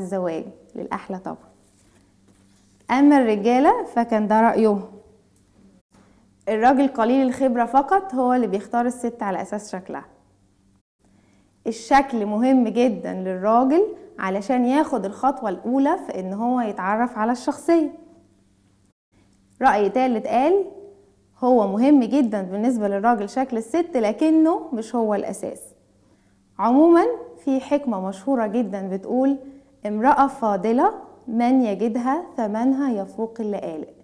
الزواج للأحلى طبعا أما الرجالة فكان ده رأيهم الراجل قليل الخبرة فقط هو اللي بيختار الست على أساس شكلها الشكل مهم جدا للراجل علشان ياخد الخطوة الأولى في إن هو يتعرف على الشخصية رأي تالت قال هو مهم جدا بالنسبة للراجل شكل الست لكنه مش هو الأساس عموما في حكمة مشهورة جدا بتقول امرأة فاضلة من يجدها ثمنها يفوق اللآلئ